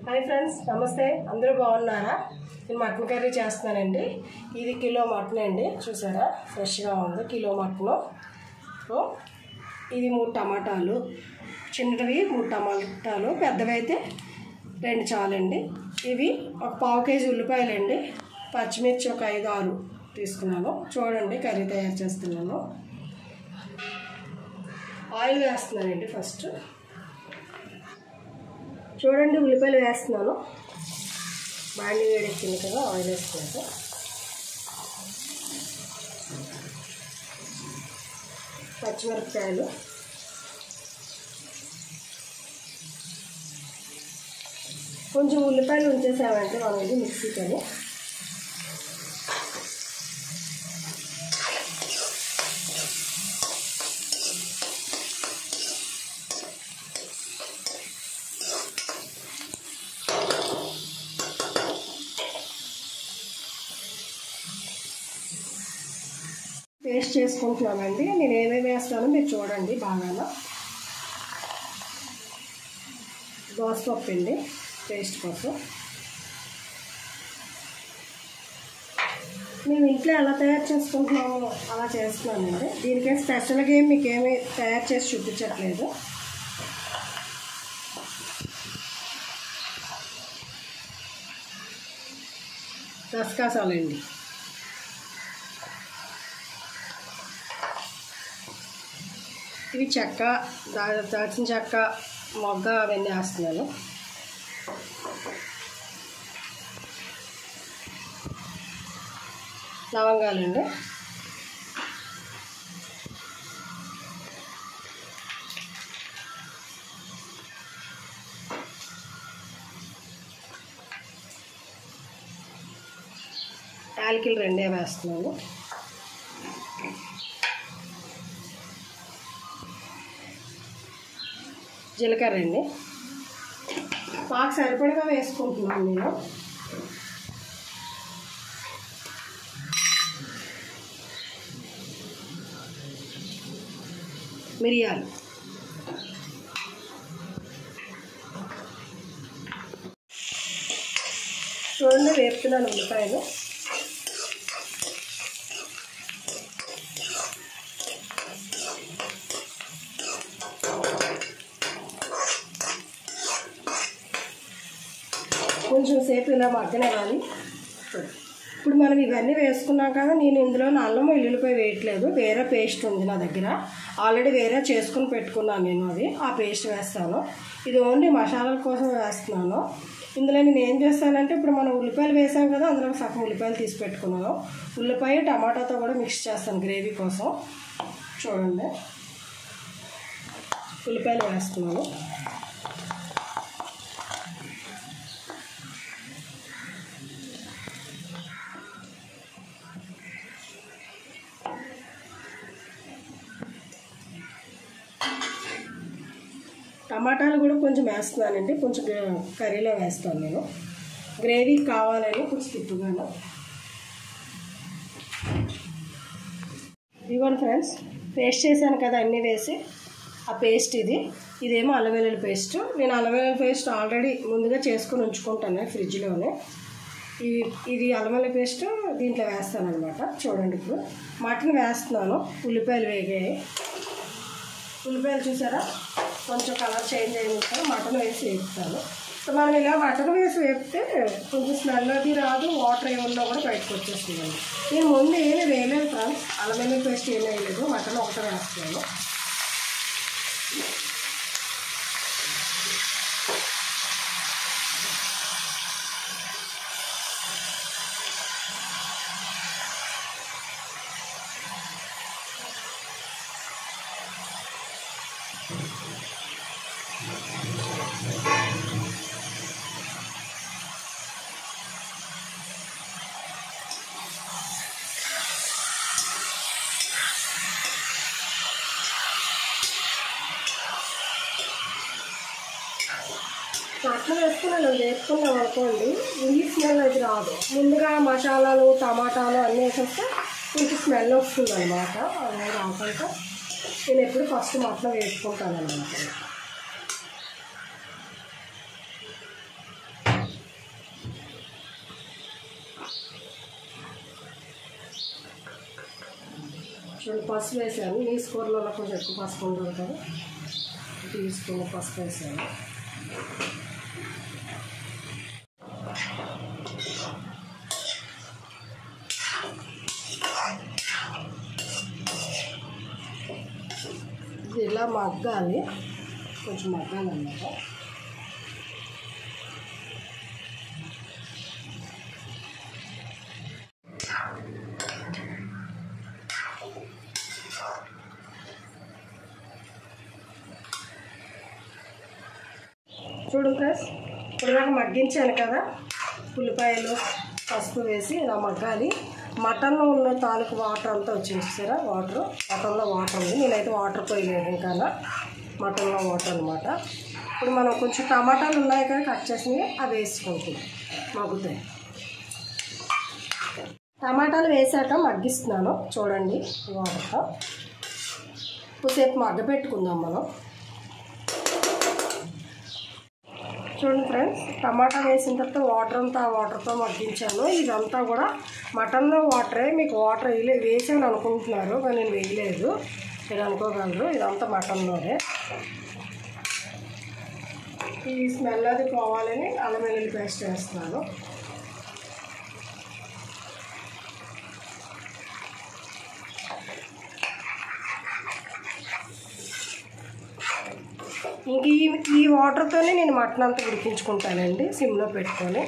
Hi friends నమస్తే అందరూ బాగున్నారా నేను మటన్ కర్రీ చేస్తున్నానండి ఇది కిలో మటన్ అండి చూసారా ఫ్రెష్గా ఉంది కిలో మటను సో, ఇది మూడు టమాటాలు చిన్నవి మూడు టమాటాలు పెద్దవి అయితే రెండు చాలండి ఇవి ఒక పావు కేజీ ఉల్లిపాయలండి పచ్చిమిర్చి ఒక ఐదు ఆరు తీసుకున్నాను చూడండి కర్రీ తయారు చేస్తున్నాను ఆయిల్ వేస్తున్నానండి ఫస్ట్ చూడండి ఉల్లిపాయలు వేస్తున్నాను బాండి వేడెక్కింది కదా ఆయిల్ వేస్తున్నాను పచ్చిమిరపకాయలు కొంచెం ఉల్లిపాయలు ఉంచేసామంటే మనం ఇది మిక్సీకని పేస్ట్ చేసుకుంటున్నానండి నేను ఏమేమి వేస్తానో మీరు చూడండి బాగా దోసపప్పు అండి పేస్ట్ కోసం మేము ఇంట్లో ఎలా తయారు చేసుకుంటున్నామో అలా చేస్తున్నానండి దీనికేం స్పెషల్గా ఏం మీకు ఏమి తయారు చేసి చూపించట్లేదు రసకాసాలండి ఇవి చెక్క దా దాల్చిన చెక్క మొగ్గ అవన్నీ వేస్తున్నాను లవంగాలండి యాలకిలు రెండే వేస్తున్నాను జీలకర్ర అండి మాకు సరిపడగా వేసుకుంటున్నాను నేను మిరియాలు చూడండి వేపుతున్నాను ఉల్లిపాయలు కొంచెం సేపు ఇలా మగ్గనివ్వాలి ఇప్పుడు మనం ఇవన్నీ వేసుకున్నాం కదా నేను ఇందులో అల్లం వెల్లుల్లిపాయ వేయట్లేదు వేరే పేస్ట్ ఉంది నా దగ్గర ఆల్రెడీ వేరే చేసుకుని పెట్టుకున్నాను నేను అది ఆ పేస్ట్ వేస్తాను ఇది ఓన్లీ మసాలాల కోసం వేస్తున్నాను ఇందులో నేను ఏం చేస్తానంటే ఇప్పుడు మనం ఉల్లిపాయలు వేసాం కదా అందులో సగం ఉల్లిపాయలు తీసి పెట్టుకున్నాను ఉల్లిపాయ టమాటాతో కూడా మిక్స్ చేస్తాను గ్రేవీ కోసం చూడండి ఉల్లిపాయలు వేస్తున్నాను టమాటాలు కూడా కొంచెం వేస్తున్నానండి కొంచెం గ్రే- కర్రీలో వేస్తాను నేను గ్రేవీ కావాలని కొంచెం తిప్పుగాను ఇదిగోండి ఫ్రెండ్స్ పేస్ట్ చేశాను కదా అన్నీ వేసి ఆ పేస్ట్ ఇది ఇదేమో అల్లం వెల్లుల్లి పేస్ట్ నేను అల్లం వెల్లుల్లి పేస్ట్ ఆల్రెడీ ముందుగా చేసుకొని ఉంచుకుంటాను ఫ్రిడ్జ్లోనే ఇది ఇది అల్లం వెల్లుల్లి పేస్ట్ దీంట్లో వేస్తాను అనమాట చూడండి ఇప్పుడు మటన్ వేస్తున్నాను ఉల్లిపాయలు వేగాయి ఉల్లిపాయలు చూసారా కొంచెం కలర్ చేంజ్ అయిన మటన్ వేసి వేపుతాను సో మనం ఇలా మటన్ వేసి వేపితే కొంచెం స్మెల్ అది రాదు వాటర్ ఏమన్నా కూడా బయటకు వచ్చేస్తుందండి నేను ముందు ఏమీ వేయలేదు ఫ్రెండ్స్ అల్లం వెల్లుల్లి పేస్ట్ ఏమీ వేయలేదు మటన్ ఒకటే వేస్తున్నాను అట్లా వేసుకుని అలా వేసుకున్నాం అనుకోండి ఈ స్మెల్ అది రాదు ముందుగా మసాలాలు టమాటాలు అన్నీ వేసేస్తే కొంచెం స్మెల్ వస్తుంది అనమాట అలా రాకుండా నేను ఎప్పుడు ఫస్ట్ మటన్ వేసుకుంటాను అనమాట చూడండి పసుపు వేసాను నీ కూరలో కొంచెం ఎక్కువ పసుపు ఉంటుంది కదా తీసుకుని పసుపు వేసాను ఇది ఇలా మగ్గాలి కొంచెం మగ్గాలి అన్నమాట చూడండి ఫ్రెండ్స్ ఇప్పుడు దాకా మగ్గించాను కదా ఉల్లిపాయలు పసుపు వేసి ఇలా మగ్గాలి మటన్లో ఉన్న తాలూకు వాటర్ అంతా వచ్చింది చూసారా వాటర్ మటన్లో వాటర్ ఉంది నేనైతే వాటర్ పోయలేదు ఇంకా మటన్లో వాటర్ అనమాట ఇప్పుడు మనం కొంచెం టమాటాలు ఉన్నాయి కదా కట్ చేసినవి అవి వేసుకుంటున్నాం మగ్గుతాయి టమాటాలు వేసాక మగ్గిస్తున్నాను చూడండి ఈ వాటర్తో కొద్దిసేపు మగ్గ పెట్టుకుందాం మనం చూడండి ఫ్రెండ్స్ టమాటా వేసిన తర్వాత వాటర్ అంతా ఆ వాటర్తో మగ్గించాను ఇదంతా కూడా మటన్లో వాటరే మీకు వాటర్ వేయలే వేసాను అనుకుంటున్నారు కానీ నేను వేయలేదు మీరు అనుకోగలరు ఇదంతా మటన్లోనే ఈ స్మెల్ అది పోవాలని అల్లం వెల్లుల్లి పేస్ట్ వేస్తున్నాను ఇంక ఈ ఈ వాటర్తోనే నేను మటన్ అంతా ఉడికించుకుంటానండి సిమ్లో పెట్టుకొని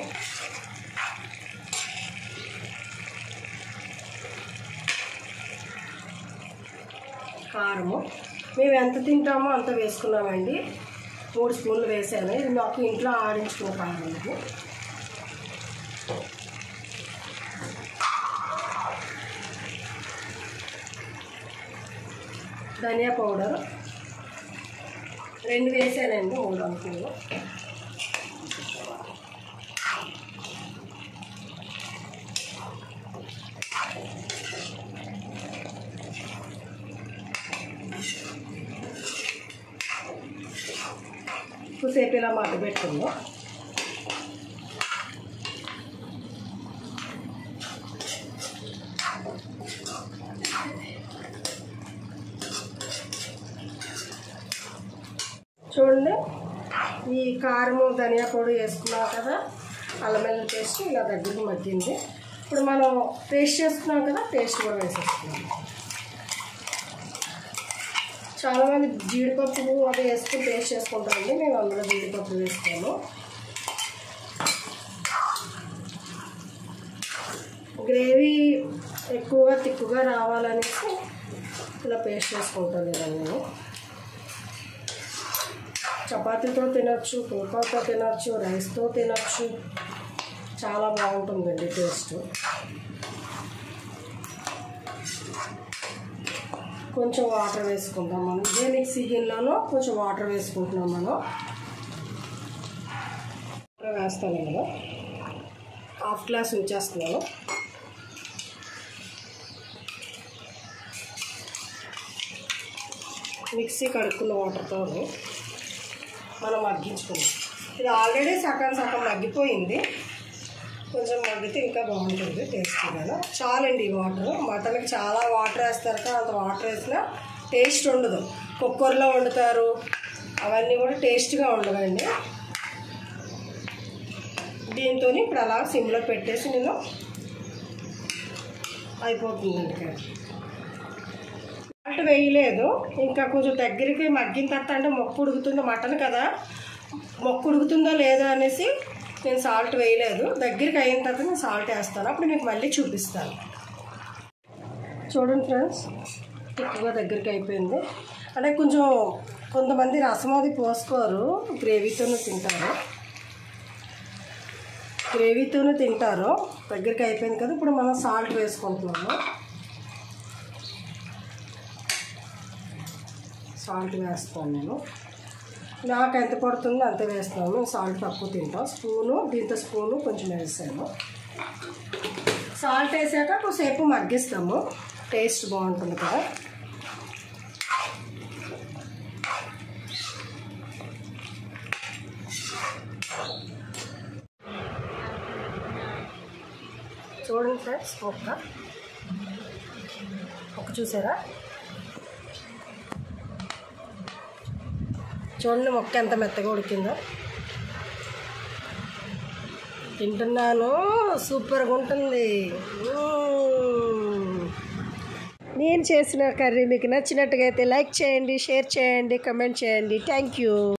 కారము మేము ఎంత తింటామో అంత వేసుకున్నామండి మూడు స్పూన్లు వేసాను ఇది మాకు ఇంట్లో ఆడించుకున్న కారం ఇది ధనియా పౌడర్ రెండు వేసానండి మూడు అనుకున్నాను కొద్దిసేపు ఇలా మగ్గ పెట్టుకుందాం చూడండి ఈ కారము ధనియా పొడి వేసుకున్నాం కదా అల్లం వెల్లుల్లి పేస్ట్ ఇలా దగ్గరికి మగ్గింది ఇప్పుడు మనం పేస్ట్ చేసుకున్నాం కదా పేస్ట్ కూడా వేసేస్తున్నాం చాలామంది జీడిపప్పు అది వేసుకుని పేస్ట్ చేసుకుంటారండి మేము అందులో జీడిపప్పు వేస్తాము గ్రేవీ ఎక్కువగా తిక్కుగా రావాలనేసి ఇలా పేస్ట్ చేసుకుంటాను నేను చపాతీతో తినచ్చు పుల్కాతో తినచ్చు రైస్తో తినచ్చు చాలా బాగుంటుందండి టేస్ట్ కొంచెం వాటర్ వేసుకుంటాం మనం ఇదే మిక్సీ గిన్నెలోనూ కొంచెం వాటర్ వేసుకుంటున్నాం మనం వాటర్ వేస్తాను నేను హాఫ్ గ్లాస్ ఉంచేస్తున్నాను మిక్సీ కడుక్కున్న వాటర్తో మనం మగ్గించుకుందాం ఇది ఆల్రెడీ సగం సగం మగ్గిపోయింది కొంచెం మగ్గితే ఇంకా బాగుంటుంది టేస్టీగా చాలండి ఈ వాటర్ మటన్కి చాలా వాటర్ వేస్తారు కదా అంత వాటర్ వేసినా టేస్ట్ ఉండదు కుక్కర్లో వండుతారు అవన్నీ కూడా టేస్ట్గా ఉండవండి దీంతో ఇప్పుడు అలా సిమ్లో పెట్టేసి నేను అయిపోతుందండి కర్రీ సాల్ట్ వేయలేదు ఇంకా కొంచెం దగ్గరికి మగ్గిన తర్వాత అంటే మొక్కు ఉడుకుతుంది మటన్ కదా మొక్కు ఉడుకుతుందో లేదో అనేసి నేను సాల్ట్ వేయలేదు దగ్గరికి అయిన తర్వాత నేను సాల్ట్ వేస్తాను అప్పుడు మీకు మళ్ళీ చూపిస్తాను చూడండి ఫ్రెండ్స్ ఎక్కువగా దగ్గరికి అయిపోయింది అంటే కొంచెం కొంతమంది రసం అది పోసుకోరు గ్రేవీతోనే తింటారు గ్రేవీతోనే తింటారు దగ్గరికి అయిపోయింది కదా ఇప్పుడు మనం సాల్ట్ వేసుకుంటున్నాము సాల్ట్ వేస్తాను నేను నాకు ఎంత పడుతుందో అంత వేస్తాను మేము సాల్ట్ తక్కువ తింటాం స్పూను దీంతో స్పూను కొంచెం వేసాను సాల్ట్ వేసాక కొద్దిసేపు మగ్గిస్తాము టేస్ట్ బాగుంటుంది కదా చూడండి ఫ్రెండ్స్ ఒక్క ఒక చూసారా చూడండి మొక్క ఎంత మెత్తగా ఉడికిందో తింటున్నాను సూపర్గా ఉంటుంది మ్మ్. నేను చేసిన కర్రీ మీకు నచ్చినట్టుగా అయితే లైక్ చేయండి షేర్ చేయండి కమెంట్ చేయండి థ్యాంక్ యూ